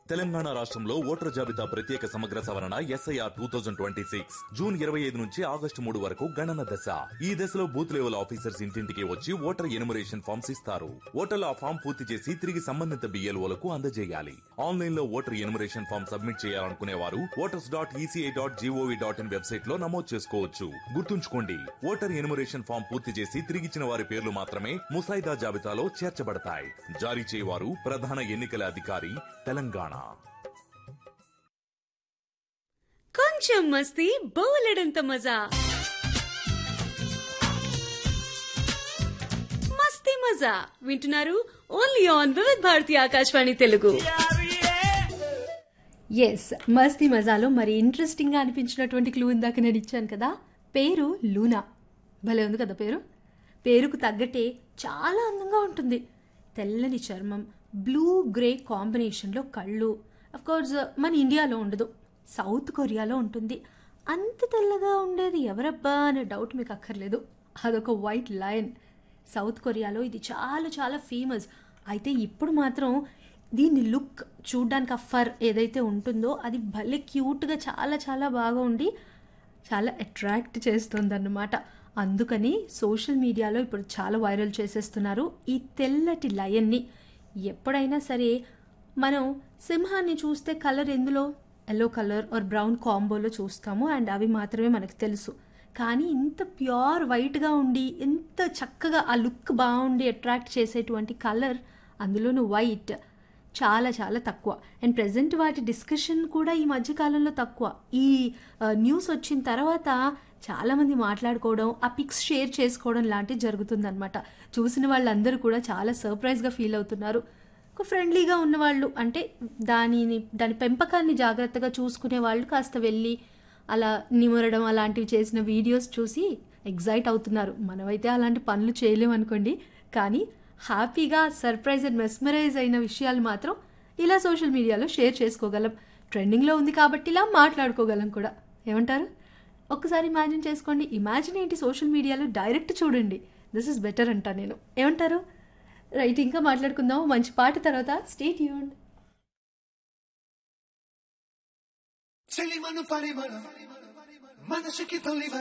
తెలంగాణ రాష్ట్రంలో ఓటర్ జాబితా ప్రత్యేక సమగ్ర సవరణ SIR two thousand twenty six June ఇరవై ఐదు నుంచి ఆగస్టు మూడు వరకు గణన దశ ఈ దశలో బూత్ లెవెల్ ఆఫీసర్స్ ఇంటింటికి వచ్చి ఓటర్ ఎనుమరేషన్ ఫామ్స్ ఇస్తారు ఓటర్లు ఆ ఫామ్ పూర్తి చేసి తిరిగి సంబంధిత బిఎల్ఓలకు అందజేయాలి ఆన్లైన్ లో ఓటర్ ఎనుమరేషన్ ఫామ్ సబ్మిట్ చేయాలనుకునే వారు voters dot ECI dot GOV dot in website లో నమోదు చేసుకోవచ్చు గుర్తుంచుకోండి ఓటర్ ఎనుమరేషన్ ఫామ్ పూర్తి చేసి తిరిగిచ్చిన వారి పేర్లు మాత్రమే ముసాయిదా జాబితాలో చేర్చబడతాయి జారీ చేయవారు ప్రధాన ఎన్నికల అధికారి తెలంగాణ కొంచెం మస్తీ బోలెడంత మజా మస్తీ మజా వింటున్నారు ఓన్లీ ఆన్ వివిధ్ భారతి ఆకాశవాణి తెలుగు ఎస్ మస్తీ మజాలో మరి ఇంట్రెస్టింగ్గా అనిపించినటువంటి క్లూ ఇందాక నేను ఇచ్చాను కదా పేరు లూనా భలే ఉంది కదా పేరు పేరుకు తగ్గట్టే చాలా అందంగా ఉంటుంది తెల్లని చర్మం బ్లూ గ్రే కాంబినేషన్లో కళ్ళు కోర్స్ మన ఇండియాలో ఉండదు సౌత్ కొరియాలో ఉంటుంది అంత తెల్లగా ఉండేది ఎవరబ్బా అనే డౌట్ మీకు అక్కర్లేదు అదొక వైట్ లయన్ సౌత్ కొరియాలో ఇది చాలా చాలా ఫేమస్ అయితే ఇప్పుడు మాత్రం దీని లుక్ చూడ్డానికి ఆ ఫర్ ఏదైతే ఉంటుందో అది భలే క్యూట్గా చాలా చాలా బాగా ఉండి చాలా అట్రాక్ట్ చేస్తుంది అన్నమాట అందుకని సోషల్ మీడియాలో ఇప్పుడు చాలా వైరల్ చేసేస్తున్నారు ఈ తెల్లటి లయన్ని ఎప్పుడైనా సరే మనం సింహాన్ని చూస్తే కలర్ ఎందులో ఎల్లో కలర్ ఆర్ బ్రౌన్ కాంబోలో చూస్తాము అండ్ అవి మాత్రమే మనకు తెలుసు కానీ ఇంత ప్యూర్ వైట్గా ఉండి ఎంత చక్కగా ఆ లుక్ బాగుండి అట్రాక్ట్ చేసేటువంటి కలర్ అందులోనూ వైట్ చాలా చాలా తక్కువ అండ్ ప్రజెంట్ వాటి డిస్కషన్ కూడా ఈ మధ్యకాలంలో తక్కువ ఈ ఆ, న్యూస్ వచ్చిన తర్వాత చాలామంది మాట్లాడుకోవడం ఆ పిక్స్ షేర్ చేసుకోవడం లాంటివి జరుగుతుందన్నమాట చూసిన వాళ్ళందరూ కూడా చాలా సర్ప్రైజ్గా ఫీల్ అవుతున్నారు ఒక ఫ్రెండ్లీగా ఉన్నవాళ్ళు అంటే దానిని దాని పెంపకాన్ని జాగ్రత్తగా చూసుకునే వాళ్ళు కాస్త వెళ్ళి అలా నిమరడం అలాంటివి చేసిన వీడియోస్ చూసి ఎగ్జైట్ అవుతున్నారు మనమైతే అలాంటి పనులు చేయలేము అనుకోండి కానీ హ్యాపీగా సర్ప్రైజ్ అండ్ మెస్మరైజ్ అయిన విషయాలు మాత్రం ఇలా సోషల్ మీడియాలో షేర్ చేసుకోగలం ట్రెండింగ్లో ఉంది కాబట్టి ఇలా మాట్లాడుకోగలం కూడా ఏమంటారు ఒక్కసారి ఇమాజిన్ చేసుకోండి ఇమాజిన్ ఏంటి సోషల్ మీడియాలో డైరెక్ట్ చూడండి దిస్ ఇస్ బెటర్ అంటా నేను ఏమంటారు రైట్ ఇంకా మాట్లాడుకుందాం మంచి పాట తర్వాత స్టేట్ యూన్ చెలిమను పరిమళం మనసుకి తొలి